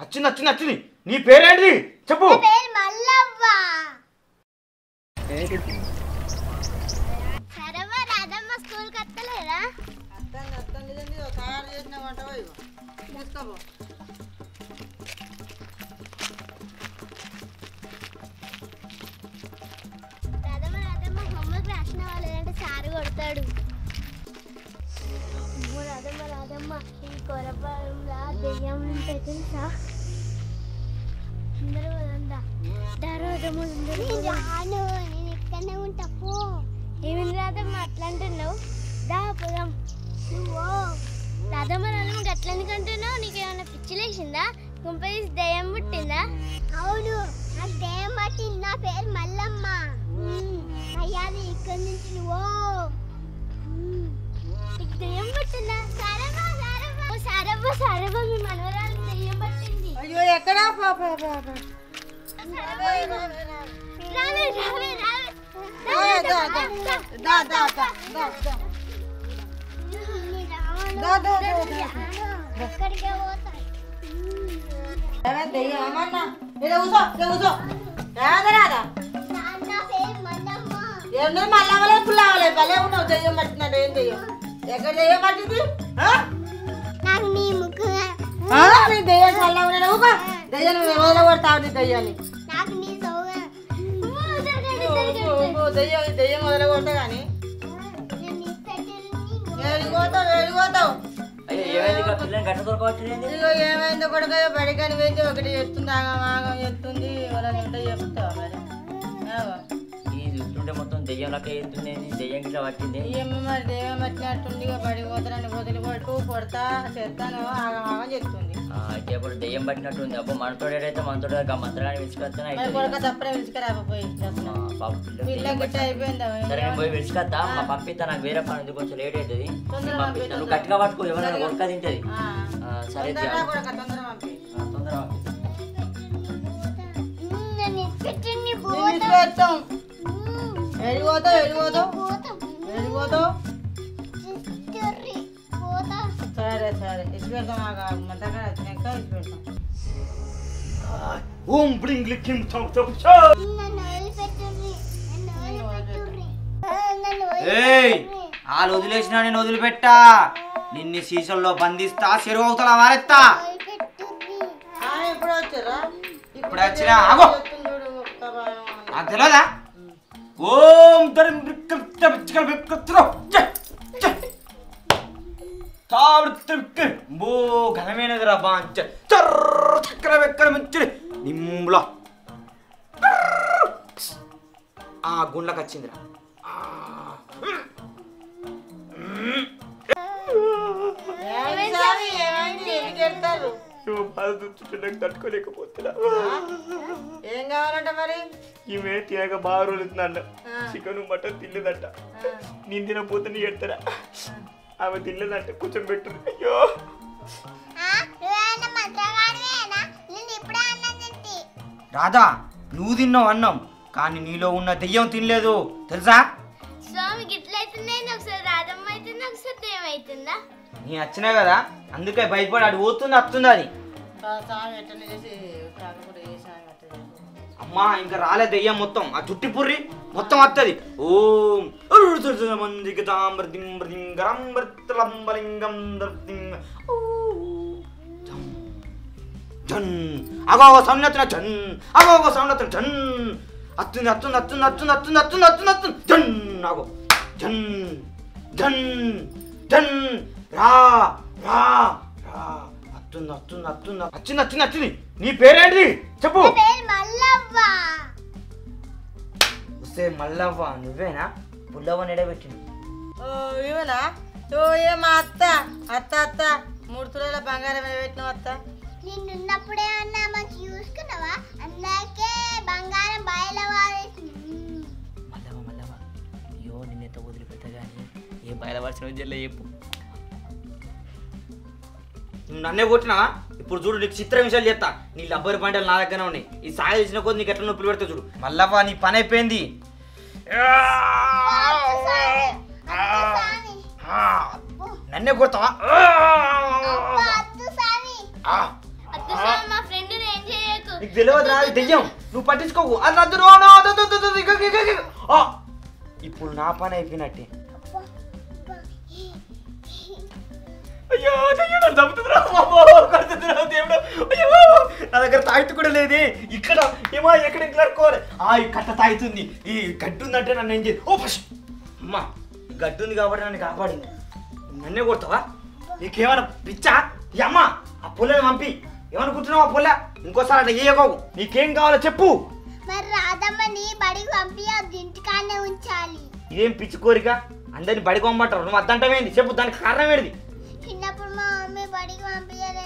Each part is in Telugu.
వచ్చింది వచ్చింది వచ్చింది నీ పేరేంటిది చెప్పు పేరు మల్లవ్వ సరవ్వ రాధమ్మ స్కూల్కి వస్తలేదా అత్తంది అత్తంది ఇదండి ఇదో తయారు చేసిన వంట పోయి తీసుకోపో రాధమ్మ రాధమ్మ హోంవర్క్ రాసిన లేదంటే సారు కొడతాడు అమ్మో, రాధమ్మ రాధమ్మ ఈ కొరపాలంలా దెయ్యం ఉంటాయి తెలుసా అందరూ వదందా రాధమ్మ రాను నేను ఇక్కడనే ఉంటా పో ఏమింది రాధమ్మ అట్లా అంటున్నావు దా పోదాం నువ్వు రాధమ్మ రాధమ్మ గట్ల ఎందుకంటున్నావు నీకు ఏమైనా పిచ్చి లేచిందా కుంపదీసి దయ్యం పుట్టిందా అవును నాకు దయ్యం పట్టింది నా పేరు మల్లమ్మ అయ్యాది ఇక్కడి నుంచి నువ్వు నీకు దయ్యం పట్టిందా సరవ్వ సరవ్వ ఓ సరవ్వ సరవ్వ మీ మనవరాలు దయ్యం పట్టింది అయ్యో ఎక్కడా పాప పాప రావే రావే రావే దా, దా, దా. దా, దా, దా, దా, దా. దా, దా, దా, దా. ఎక్కడికే పోతాయి ఏమే దెయ్యం ఏమన్నా ఇలా కూసో ఇలా కూసో రాదా రాదా నాన్న పేరు మల్లమ్మ ఏంటో మళ్ళీ అవలే పుల్లవలే భలే ఉన్నావు దెయ్యం పట్టినట్టు ఏం దెయ్యం ఎక్కడ దెయ్యం పట్టింది ఆ? నాకు నీ ముక్కు ఆ, నీ దెయ్యం చల్ల ఉన్నాడు ఊప దెయ్యం రోజులు కొడతావు నీ దెయ్యాన్ని నాకు నీ సౌగ ఊపు, దెయ్యం దెయ్యం వదిలి కొడతా కానీ ఏడిపోతావు ఏడిపోతావు అయ్యో ఏమైంది ఇక్కడ పిల్లని గట్ట దొరకవచ్చింది ఇదిగో ఏమైందో కొడుకు బడికని పోయింది ఒకటి చెప్తుంది ఆగం ఆగం చెప్తుంది వాళ్ళని ఉంటే చెప్తావా మరి ఆగో. ఈ చూస్తుంటే మొత్తం దెయ్యం లెక్క ఎత్తుంది దెయ్యం గిట్ల పట్టింది ఏమో మరి దెయ్యం పట్టినట్టుంది ఇక బడి పోతారని వదిలి కొట్టు కొడతా చేస్తాను ఆగం ఆగం చెప్తుంది ఆ, అయితే ఇప్పుడు దెయ్యం పట్టినట్టు ఉంది అబ్బో మనతోడు ఏదైతే మనతోడు ఆ మంత్రాన్ని విసుకొస్తాను మరి కొడుక తప్పుడే పిలుచుకురాకపోయి పిల్ల గిట్ట అయిపోయిందా సరే నేను పోయి విసుకొస్తా మా పంపిస్తా నాకు వేరే పని ఉంది కొంచెం లేట్ అవుతుంది తొందరగా నేను పంపిస్తా నువ్వు గట్టిగా పట్టుకో ఎవరైనా కొడుక తింటది ఆ. ఆ, సరే తొందరగా త్యా. కొడుక తొందరగా పంపి ఆ, తొందరగా పంపిస్తా. నిన్ను ఇచ్చిపెడతాం ఎడిపోతావు ఎడిపోతావు ఎడిపోతావు సరే సరే ఇచ్చిపెడతాం ఆగా మంతగా వచ్చినాక ఇచ్చిపెడతాం ఓం బ్లింగ్ లిక్కిం చౌ చౌ ఏయ్ వాళ్ళు వదిలేసినా నేను వదిలిపెట్టా నిన్ను సీసంలో బంధిస్తా చెరువు అవతల వారెత్తా ఆ, ఇప్పుడు వచ్చారా ఇప్పుడు వచ్చినా ఆగో చూడు ఒక్క భయం. నాకు తెలియదా ఓం దరం బిక్కం తబ చికల్ బిక్కత్రో జ జ తావృత్తిక్ బో ఘనమైనదిరా బాంచ చర్ర చక్ర వెక్కర మంచి నిమ్ముల ఆ గుండ్లకు వచ్చిందిరా ఏమైంది స్వామి? ఏమైంది ఎందుకు ఎడతారు తట్టుకోలేకపోతున్నా ఏం కావాలంట మరి ఈమె తినక బాగా రోజుతుందంట చికెన్ మటన్ తినలేదంట నేను తినపోతే నీ ఎడతారా ఆమె తినలేదంట కొంచెం పెట్టు అయ్యో రాధా నువ్వు తిన్నావు అన్నం కానీ నీలో ఉన్న దెయ్యం తినలేదు తెలుసా స్వామి గిట్లయితుందే ఒకసారి రాధమ్మ అవుతుంది ఒకసారి దెయ్యం అవుతుందా నేను వచ్చినా కదా అందుకే భయపడి అటు పోతుంది వస్తుంది అది ఆ స్వామి ఎట్టని చేసి కాకపోతే ఏ స్వామి అట్ట చేసి. అమ్మా ఇంకా రాలే దెయ్యం మొత్తం ఆ చుట్టి పుర్రి మొత్తం వస్తుంది ఓం మందికి తాంబర్దింబర్దింగరంబర్తలంబలింగం దర్దింగ ఊ. జం. జన్ అగో అగో సౌండ్ వస్తున్నా జన్ అగో అగో సౌండ్ వస్తున్నా జన్ అత్తుంది అత్తుంది అత్తుంది అత్తుంది అత్తుంది అత్తుంది అత్తుంది అత్తుంది జన్ అగో జన్ జన్ జన్ రా రా రా అత్తుంది అత్తుంది అత్తుంది వచ్చింది వచ్చింది వచ్చింది నీ పేరేంటిది చెప్పు పేరు మల్లవ్వ వస్తే మల్లవ్వ నువ్వేనా పుల్లవ్వ నెడబెట్టింది ఓ ఇవనా ఓ ఏ మా అత్త అత్త అత్త మూడు తులాల బంగారం మీద పెట్టిన అత్త నిన్నున్నప్పుడే అన్నా మంచి చూసుకున్నావా అందుకే బంగారం బయలువారేసింది మల్లవ్వ మల్లవ్వ అయ్యో నిన్నెత్త వదిలిపెట్టా కానీ ఏ బయలుపరిచిన విద్యలో చెప్పు నువ్వు నన్నే కొట్టినావా ఇప్పుడు చూడు నీకు చిత్ర విషయాలు చేస్తా నీ లబ్బరి పంటలు నా దగ్గర ఉన్నాయి ఈ సాయి ఇచ్చిన కొద్ది నీకు ఎట్లా నొప్పులు పెడతా చూడు మల్లవ్వ నీ పని అయిపోయింది ఆ, నన్నే కొడతావా అత్తు సామి ఆ, అత్తు సామి మా ఫ్రెండ్ నీకు తెలియదు రా అది దెయ్యం నువ్వు పట్టించుకోకు అది రద్దు రో, నో, దు, దు, దు, దు, ఇగ, ఇగ, ఇగ, ఇగ. ఆ, ఇప్పుడు నా పని అయిపోయినట్టే అయ్యో దెయ్యం నన్ను చంపుతుందిరా, అమ్మో, కొడుతుందిరా దేవుడు. అయ్యో, నా దగ్గర తాయితు కూడా లేదే ఇక్కడ ఏమో ఎక్కడ ఇంకలుకోవాలి ఆ ఈ కట్ట తాగుతుంది ఈ గడ్డు ఉందంటే నన్ను ఏం చేసి ఓ ఫస్ట్ అమ్మా ఈ గడ్డు ఉంది కాబట్టి నన్ను కాపాడింది నన్నే కొడతావా నీకేమైనా పిచ్చా ఈ అమ్మ ఆ పుల్లని పంపి ఏమనుకుంటున్నావు ఆ పుల్ల ఇంకోసారి అట్లా చేయకోవు నీకేం కావాలో చెప్పు మరి రాధమ్మని బడికి పంపించద్దు ఇంటికాడనే ఉంచాలి ఇదేం పిచ్చి కోరిక అందరిని బడికి పంపమంటారు నువ్వు అద్దంటమేంది చెప్పు దానికి కారణం ఏంటిది చిన్నప్పుడు మా మమ్మీ బడికి పంపించలే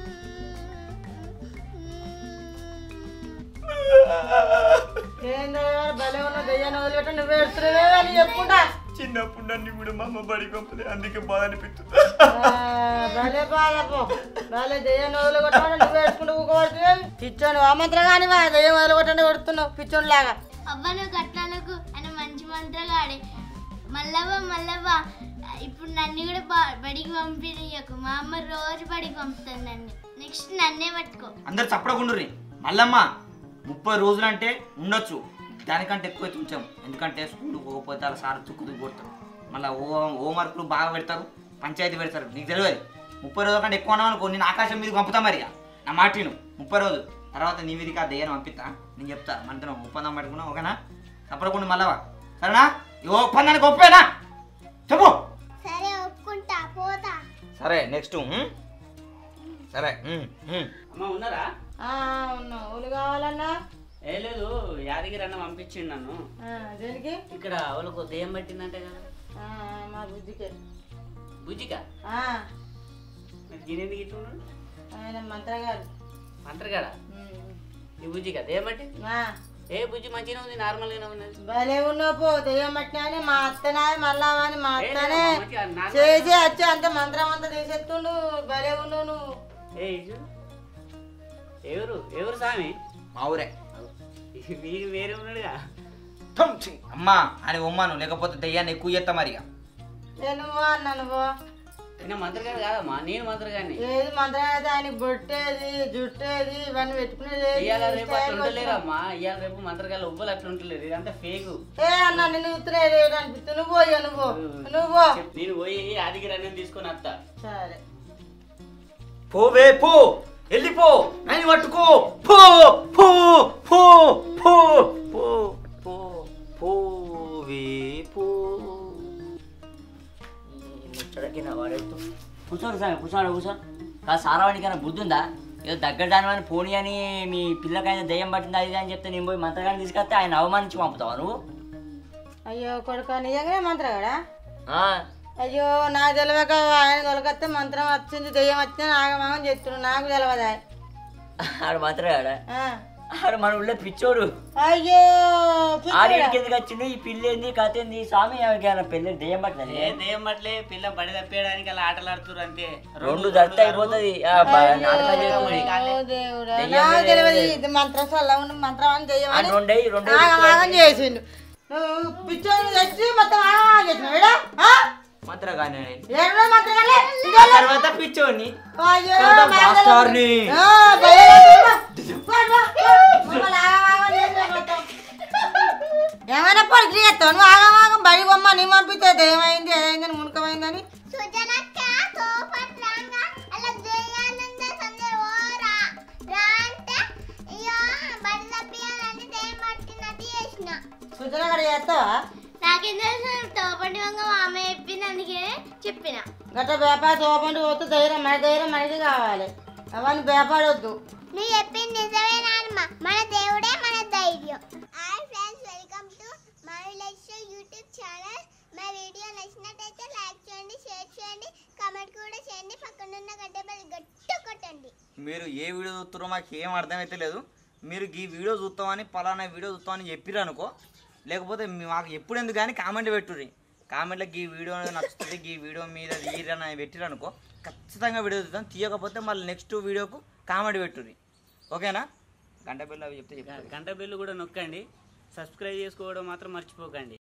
ఏందో భలే ఉన్న దయ్యాన్ని వదిలిపెట్ట నువ్వు ఎడుతున్నావే అని చెప్పుకుంటా చిన్నప్పుడు నన్ను కూడా మా అమ్మ బడికి పంపలేదు అందుకే బాధ అనిపిస్తుంది ఆ, భలే బాధపో భలే దయ్యాన్ని వదిలిపెట్టమని నువ్వు ఏడుచుకుంటూ ఊకోబడుతుంది పిచ్చోని ఆ మంత్రం కానీ వా దయ్యం వదిలిపెట్టండి కొడుతున్నావు పిచ్చోని లాగా అవ్వ నువ్వు గట్లకు ఆయన మంచి మంత్రగాడే మల్లవ్వ మల్లవ్వ ఇప్పుడు నన్ను కూడా బ- బడికి పంపిణీయకు మా అమ్మ రోజు బడికి పంపుతుంది నన్ను నెక్స్ట్ నన్నే పట్టుకో అందరు చప్పడకుండ్రి మల్లమ్మ ముప్పై రోజులు అంటే ఉండొచ్చు దానికంటే ఎక్కువ అయితే ఉంచాం ఎందుకంటే స్కూల్ పోకపోతే అలా సార్ తుక్కు తుక్కు కొడతారు మళ్ళీ హోమ్ హోంవర్క్లు బాగా పెడతారు పంచాయతీ పెడతారు నీకు తెలియదు ముప్పై రోజుల కంటే ఎక్కువ ఉన్నావు అనుకో నేను ఆకాశం మీదకి పంపుతా మరి ఇక. నా మాటిను ముప్పై రోజులు తర్వాత నీ మీదకి ఆ దయ్యాన్ని పంపిస్తా నేను చెప్తా మనతో ఒప్పందం పెట్టుకున్నా ఓకేనా తప్పకుండా మళ్ళవా సరేనా ఈ ఒప్పందానికి ఒప్పేనా చెప్పు సరే ఒప్పుకుంటా పోతా సరే నెక్స్ట్ సరే ఉమ్, ఉమ్. అమ్మ ఉన్నారా ఆ, ఉన్నావు ఊళ్ళు కావాలన్నా ఏ లేదు యాదగిరి అన్న పంపించిండు నన్ను ఆ, దేనికి ఇక్కడ వాళ్ళకు దెయ్యం పట్టిందంటే కదా ఆ, మా బుద్ధికే బుజ్జిక ఆ, గిన్నెందుకు ఇట్టున్నాడు ఆయన మంత్రగారు మంత్రగాడ ఉమ్. ఈ బుజ్జిక దెయ్యం పట్టి ఆ, ఏ బుజ్జి మంచిగానే ఉంది నార్మల్గానే ఉన్నది భలే ఉన్నావు పో దెయ్యం పట్టినా మా అత్తనే మళ్ళా అని మా ఏ, అత్తనే మంచిగా నార్మల్ చేసి వచ్చి అంత మంత్రం అంతా తీసేస్తుండు భలే ఉన్నావు నువ్వు ఏ ఇటు. ఎవరు ఎవరు స్వామి మా ఊరే వీడు వేరే ఉన్నాడుగా థం ఛీ. అమ్మా అని ఉమ్మాను లేకపోతే దయ్యాన్ని ఎక్కువ చేస్తా మరి ఇక. ఏ నువ్వు అన్నా నువ్వు నేను మంత్రగాడు కాదమ్మా నేను మంత్రగాడిని ఏది మంత్రం అయితే ఆయనకి బొట్టేది జుట్టేది ఇవన్నీ పెట్టుకునేది ఏది, ఇవాళ రేపు అట్లా స్టైల్గా ఉండలేరమ్మా ఇవాళ రేపు మంత్రగాళ్ళు ఉవ్వలు అట్లా ఉంటలేరు ఇదంతా ఫేకు ఏ అన్న నిన్ను ఉత్తరేది అనిపిస్తుంది నువ్వు పోయా నువ్వు నువ్వు నేను పోయి యాదగిరి అన్నం తీసుకొని వస్తా సరే పోవే పో వెళ్ళిపో నన్ను పట్టుకో పో పో పో పో పో పో పోవే పో ముచ్చటకిన వాడేస్తూ కూర్చోరు సార్ కూర్చోడు కూర్చో కాదు సారావాడికైనా బుద్ధి ఉందా ఏదో దగ్గర దాని పోనీ అని మీ పిల్లకైనా దయ్యం పట్టింది అది ఇది అని చెప్తే నేను పోయి మంత్రగాన్ని తీసుకొస్తే ఆయన అవమానించి పంపుతావా నువ్వు అయ్యో కొడుక నిజంగానే మంత్రగాడా ఆ, అయ్యో నాకు తెలియక ఆయన తొలగస్తే మంత్రం వచ్చింది దెయ్యం వచ్చింది ఆగమాగం చెప్తున్నాడు నాకు తెలియదా ఆడు మంత్రగాడా ఆ. ఆడు మన ఊళ్ళో పిచ్చోడు అయ్యో ఆడు పిచ్చోడా? ఇంటికి ఎందుకు వచ్చింది ఈ పిల్ల ఏంది కథ ఏంది స్వామి ఎవరికైనా పెళ్ళి దయ్యం పట్టింది ఏ దెయ్యం పట్లే పిల్ల బడి తప్పేయడానికి అలా ఆటలు ఆడుతున్నారు అంతే రెండు దత్త అయిపోతుంది ఆ, బ- నాటకాలు చేస్తుంది అయ్యో దేవుడా దెయ్యం నాకు లేదు. తెలియదు ఇది మంత్రం చల్ల ఉండి మంత్రం అని దెయ్యం ఆ అని రెండే ఈ రెండే ఆగమాగం చేసిండు నువ్వు పిచ్చోని తెచ్చి మొత్తం ఆగమాగం చేసినావు ఈడ? ఆ? మంత్రగానే ఏడున్నా మంత్రగాలే? ఆ తర్వాత పిచ్చోని అయ్యో తర్వాత నాకు మాస్టర్ని. తెలియదు. ఆ, భయం వేసిందా? పో, పో, పో. మమ్మల్ని ఆగమాగం చేసినావు మొత్తం. ఏమైనా పొడికి చేస్తావు నువ్వు ఆగమాగం బయట బొమ్మ నీ పంపితే ఏమైంది ఏమైందని మునకమైందని సుజనక్క తోపట్ రాంగా అలా దెయ్యానంద సందే ఓరా రా అంటే అయ్యో బడి తప్పియాలని దెయ్యం పట్టినట్టు చేసిన సుజన గడ చేస్తావా నాకేం తెలుసు తోపటి వంగ మా అమ్మ చెప్పింది అందుకే చెప్పిన గట్ట వ్యాపార తోపండి పోతే ధైర్యం మన ధైర్యం మనకి కావాలి అవన్నీ వ్యాపారొద్దు నువ్వు చెప్పింది నిజమే నాన్నమ్మ మన దేవుడే మన ధైర్యం hi friends welcome to my life YouTube channel మా వీడియో నచ్చినట్టయితే లైక్ చేయండి షేర్ చేయండి కామెంట్ కూడా చేయండి పక్కనున్న గడ్డ బెల్ గట్టు కొట్టండి మీరు ఏ వీడియో చూస్తారో మాకు ఏం అర్థమైతే లేదు మీరు ఈ వీడియో చూస్తామని పలానా వీడియో చూస్తామని చెప్పిర్రు అనుకో లేకపోతే మీ- మాకు ఎప్పుడు ఎందుకు కానీ కామెంట్ పెట్టుర్రి కామెంట్లకు ఈ వీడియో నచ్చుతుంది ఈ వీడియో మీద తీరని పెట్టిర్రు అనుకో ఖచ్చితంగా వీడియో చూద్దాం తీయకపోతే మళ్ళీ నెక్స్ట్ వీడియోకు కామెంట్ పెట్టుర్రి ఓకేనా గంట బిల్లు అవి చెప్తే చెప్తారు గంట బిల్లు కూడా నొక్కండి సబ్స్క్రైబ్ చేసుకోవడం మాత్రం మర్చిపోకండి